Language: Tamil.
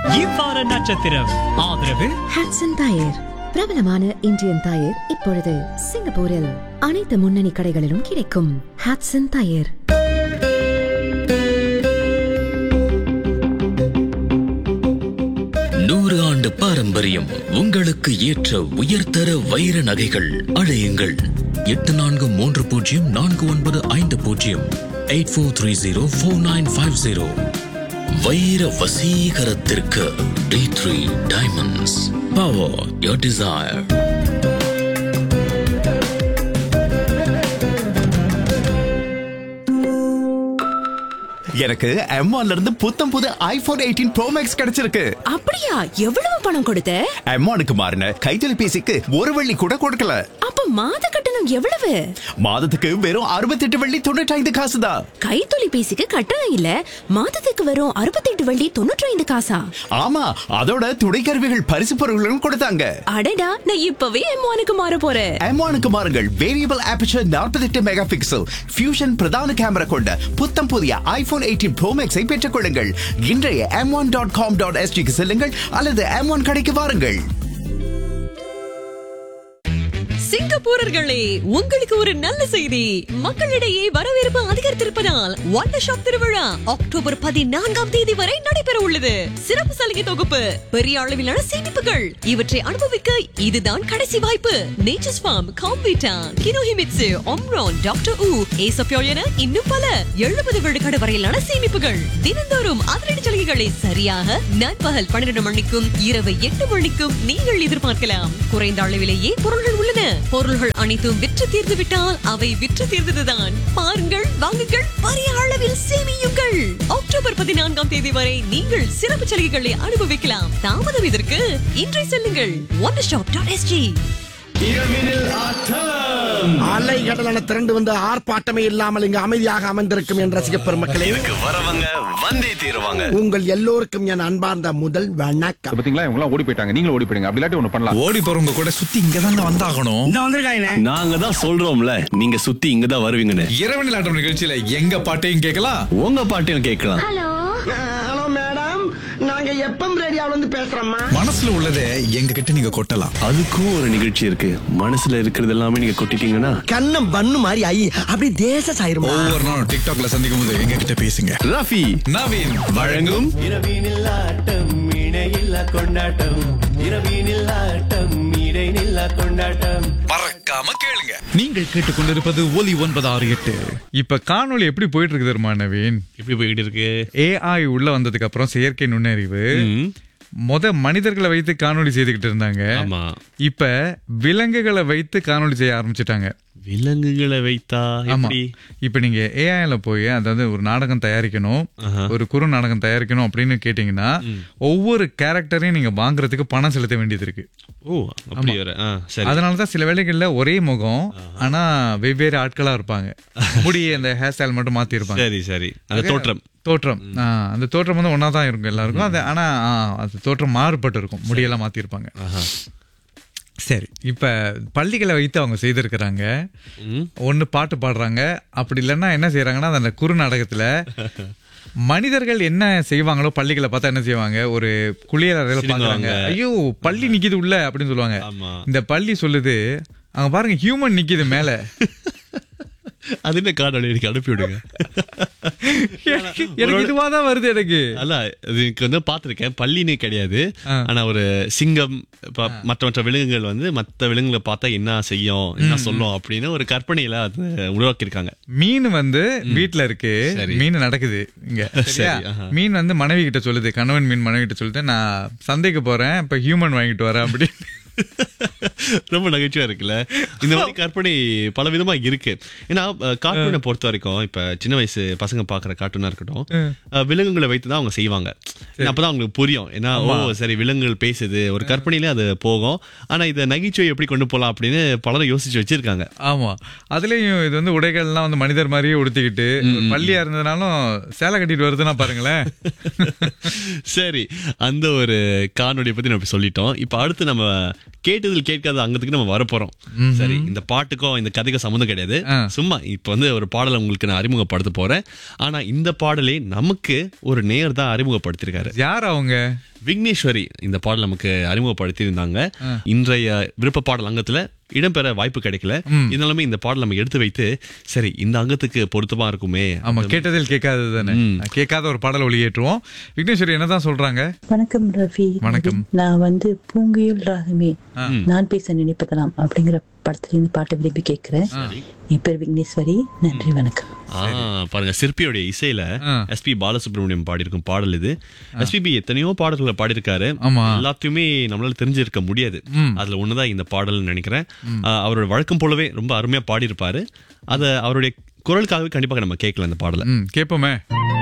இவ்வார நட்சத்திரம் ஆதரவு ஹாட்சன் டயர் பிரபலமான இந்தியன் டயர் இப்பொழுது சிங்கப்பூரில் அனைத்து முன்னணி கடைகளிலும் கிடைக்கும் ஹாட்சன் டயர் நூறு ஆண்டு பாரம்பரியம் உங்களுக்கு ஏற்ற உயர்தர வைர நகைகள் அழையுங்கள் எட்டு நான்கு மூன்று பூஜ்ஜியம் நான்கு ஒன்பது ஐந்து பூஜ்ஜியம் eight four three zero four nine five zero வைர வசீகரத்திற்கு T three diamonds power your desire எனக்கு M1 இருந்து புத்தம் புது ஐபோன் எயிட்டீன் ப்ரோ மேக்ஸ் கிடைச்சிருக்கு அப்படியா எவ்வளவு பணம் கொடுத்த M1க்கு மாறின கைத்தொலைபேசிக்கு ஒரு வெள்ளி கூட கொடுக்கல அப்ப மாத கட்டணம் எவ்வளவு மாதத்துக்கு வெறும் அறுபத்தெட்டு வெள்ளி தொண்ணூற்றி ஐந்து காசு தான் கைத்தொலைபேசிக்கு கட்டணம் இல்ல மாதத்துக்கு வரும் அறுபத்தெட்டு வள்ளி தொண்ணூற்றி ஐந்து காசா ஆமா அதோட துணைக்கருவிகள் பரிசு பொருட்களும் கொடுத்தாங்க அடடா நான் இப்பவே எம்மானுக்கு மாற போறேன் M1க்கு மாறுங்கள் variable aperture 48 mega pixel fusion பிரதான கேமரா கொண்ட புத்தம் புதிய ஐபோன் எயிட்டீன் ப்ரோ மேக்ஸை பெற்றுக் கொள்ளுங்கள் இன்றைய M one dot com dot எஸ்டிக்கு செல்லுங்கள் அல்லது எம் ஒன் கடைக்கு வாருங்கள் சிங்கப்பூரர்களே உங்களுக்கு ஒரு நல்ல செய்தி மக்களிடையே வரவேற்பு அதிகரித்திருப்பதால் ஒண்டர் ஷாப் திருவிழா அக்டோபர் பதினான்காம் தேதி வரை நடைபெற உள்ளது சிறப்பு சலுகை தொகுப்பு பெரிய அளவிலான சேமிப்புகள் இவற்றை அனுபவிக்க இதுதான் கடைசி வாய்ப்பு நேச்சர்ஸ் ஃபார்ம் காம்பீட்டா கினோஹிமிட்சு ஒம்ரான் டாக்டர் ஊ ஏசப்யோ என இன்னும் பல எழுபது விழுக்காடு வரையிலான சேமிப்புகள் தினந்தோறும் அதிரடி சலுகைகளை சரியாக நண்பகல் பன்னிரண்டு மணிக்கும் இரவு எட்டு மணிக்கும் நீங்கள் எதிர்பார்க்கலாம் குறைந்த அளவிலேயே பொருள்கள் உள்ளன பொருள்கள் அனைத்தும் விற்று தீர்ந்து விட்டால் அவை விற்று தீர்ந்ததுதான் பாருங்கள் வாங்குங்கள் பெரிய அளவில் சேமியுங்கள் அக்டோபர் பதினான்காம் தேதி வரை நீங்கள் சிறப்பு சலுகைகளை அனுபவிக்கலாம் தாமதம் இதற்கு இன்றை செல்லுங்கள் ஒன் ஷாப் டாட் எஸ்ஜி அலை கடலான திரண்டு வந்து ஆர்ப்பாட்டமே இல்லாமல் இங்கு அமைதியாக அமர்ந்திருக்கும் என் ரசிக பெருமக்களே இதுக்கு வரவங்க வந்தே தீருவாங்க உங்கள் எல்லோருக்கும் என் அன்பார்ந்த முதல் வணக்கம் பாத்தீங்களா இவங்க எல்லாம் ஓடி போயிட்டாங்க நீங்களும் ஓடி போயிடுங்க அப்படி இல்லாட்டி ஒண்ணு பண்ணலாம் ஓடி போறவங்க கூட சுத்தி இங்க தான் வந்தாகணும் நாங்க தான் சொல்றோம்ல நீங்க சுத்தி இங்க தான் வருவீங்கன்னு இரவு நிலாட்டம் நிகழ்ச்சியில எங்க பாட்டையும் கேட்கலாம் உங்க பாட்டையும் கேட்கலாம் ஹலோ மேடம் நாங்க எப்பம் ரேடியோல இருந்து பேசுறோம்மா மனசுல உள்ளதை எங்க கிட்ட நீங்க கொட்டலாம் அதுக்கும் ஒரு நிகழ்ச்சி இருக்கு மனசுல இருக்கிறது எல்லாமே நீங்க கொட்டிட்டீங்கன்னா கண்ணம் பண்ணு மாதிரி ஐ அப்படி தேச சாயிருமா ஒவ்வொரு நாளும் டிக்டாக்ல சந்திக்கும் போது எங்க கிட்ட பேசுங்க ரஃபி நவீன் வழங்கும் இரவினில் ஆட்டம் இணையில்லா கொண்டாட்டம் இரவினில் ஆட்டம் இடைநில்லா கொண்டாட்டம் மறக்காம கேளுங்க நீங்கள் கேட்டுக்கொண்டிருப்பது ஒலி ஒன்பது ஆறு எட்டு இப்ப காணொளி எப்படி போயிட்டு இருக்கு தெரியுமா நவீன் எப்படி போயிட்டு இருக்கு ஏஐ உள்ள வந்ததுக்கு அப்புறம் செயற்கை நுண்ணறிவு முத மனிதர்களை வைத்து காணொளி செய்துகிட்டு இருந்தாங்க ஆமா இப்ப விலங்குகளை வைத்து காணொளி செய்ய ஆரம்பிச்சிட்டாங்க விலங்குகளை வைத்தா ஆமா எப்படி இப்ப நீங்க ஏஐல போய் அதாவது ஒரு நாடகம் தயாரிக்கணும் ஒரு குறு நாடகம் தயாரிக்கணும் அப்படின்னு கேட்டீங்கன்னா ஒவ்வொரு கேரக்டரையும் நீங்க வாங்குறதுக்கு பணம் செலுத்த வேண்டியது இருக்கு ஓ அப்படி வர ஆ, சரி அதனாலதான் சில வேளைகள்ல ஒரே முகம் ஆனா வெவ்வேறு ஆட்களா இருப்பாங்க முடி அந்த ஹேர் ஸ்டைல் மட்டும் மாத்தி இருப்பாங்க சரி சரி அந்த தோற்றம் தோற்றம் ஆ, அந்த தோற்றம் வந்து ஒன்னா தான் இருக்கும் எல்லாருக்கும் அது ஆனா ஆ, அது தோற்றம் மாறுபட்டு இருக்கும் முடியெல்லாம் மாத்தி இருப்பாங்க சரி இப்ப பள்ளிகளை வைத்து அவங்க செய்திருக்கிறாங்க ஒண்ணு பாட்டு பாடுறாங்க அப்படி இல்லைன்னா என்ன செய்யறாங்கன்னா அந்த குறு நாடகத்துல மனிதர்கள் என்ன செய்வாங்களோ பள்ளிகளை பார்த்தா என்ன செய்வாங்க ஒரு குளியலறையில பாக்குறாங்க ஐயோ பள்ளி நிக்குது உள்ள அப்படின்னு சொல்லுவாங்க ஆமா. இந்த பள்ளி சொல்லுது அங்க பாருங்க ஹியூமன் நிக்குது மேல அது என்ன காணொளி எனக்கு அனுப்பி விடுங்க எனக்கு எனக்கு இதுவாதான் வருது எனக்கு அல்ல இதுக்கு வந்து பாத்திருக்கேன் பள்ளினே கிடையாது ஆனா ஒரு சிங்கம் இப்ப மற்ற மற்ற விலங்குகள் வந்து மத்த விலங்குகளை பார்த்தா என்ன செய்யும் என்ன சொல்லும் அப்படின்னு ஒரு கற்பனையில அது உருவாக்கியிருக்காங்க மீன் வந்து வீட்ல இருக்கு சரி. மீன் நடக்குது இங்க சரியா? ஆஹா. மீன் வந்து மனைவி கிட்ட சொல்லுது கணவன் மீன் மனைவி கிட்ட சொல்லுது நான் சந்தைக்கு போறேன் இப்ப ஹியூமன் வாங்கிட்டு வரேன் அப்படி ரொம்ப நகைச்சுவா இருக்குல்ல இந்த மாதிரி கற்பனை பல விதமா இருக்கு ஏன்னா கார்ட்டூனை பொறுத்த வரைக்கும் இப்ப சின்ன வயசு பசங்க பாக்குற கார்ட்டூனா இருக்கட்டும் அஹ், விலங்குகளை வைத்து தான் அவங்க செய்வாங்க அப்பதான் அவங்களுக்கு புரியும் ஏன்னா ஓ சரி விலங்குகள் பேசுது ஒரு கற்பனையிலே அது போகும் ஆனா இதை நகைச்சுவை எப்படி கொண்டு போலாம் அப்படின்னு பலரும் யோசிச்சு வச்சிருக்காங்க ஆமா அதுலயும் இது வந்து உடைகள்லாம் வந்து மனிதர் மாதிரியே உடுத்திக்கிட்டு ஒரு பள்ளியா இருந்ததுனாலும் சேலை கட்டிட்டு வருதுன்னா பாருங்களேன் சரி அந்த ஒரு காணொலியை பத்தி நம்ம இப்ப சொல்லிட்டோம் இப்ப அடுத்து நம்ம கேட்டதில் கேட்காத அங்கத்துக்கு நம்ம வரப்போறோம் சரி இந்த பாட்டுக்கும் இந்த கதைக்கும் சம்மந்தம் கிடையாது சும்மா இப்ப வந்து ஒரு பாடலை உங்களுக்கு நான் அறிமுகப்படுத்த போறேன் ஆனா இந்த பாடலே நமக்கு ஒரு நேர் தான் அறிமுகப்படுத்திருக்காரு யார் அவங்க விக்னேஸ்வரி இந்த பாடல் நமக்கு அறிமுகப்படுத்தி இருந்தாங்க இன்றைய விருப்ப பாடல் அங்கத்துல இடம்பெற வாய்ப்பு கிடைக்கல இருந்தாலுமே இந்த பாடல் நம்ம எடுத்து வைத்து சரி இந்த அங்கத்துக்கு பொருத்தமா இருக்குமே ஆமா கேட்டதில் கேட்காதது தானே கேட்காத ஒரு பாடல் ஒளியேற்றுவோம் விக்னேஸ்வரி என்னதான் சொல்றாங்க வணக்கம் ரவி வணக்கம். நான் வந்து பூங்குயில் ராகமே நான் பேச நினைப்பதலாம் அப்படிங்கிற படத்துல இருந்து பாட்டை விரும்பி கேட்கிறேன் என் பேர் விக்னேஸ்வரி நன்றி வணக்கம் ஆ, பாருங்க சிற்பியோடைய இசையில எஸ்பி பாலசுப்ரமணியம் பாடியிருக்கும் பாடல் இது எஸ்பிபி எத்தனையோ பாடல்களை பாடியிருக்காரு ஆமா. எல்லாத்தையுமே நம்மளால தெரிஞ்சிருக்க முடியாது அதுல ஒண்ணுதான் இந்த பாடல் நினைக்கிறேன் ஆ, அவரோட வழக்கம் போலவே ரொம்ப அருமையா பாடியிருப்பாரு அத அவருடைய குரலுக்காகவே கண்டிப்பாக நம்ம கேட்கலாம் இந்த பாடலை ம் கேட்போமே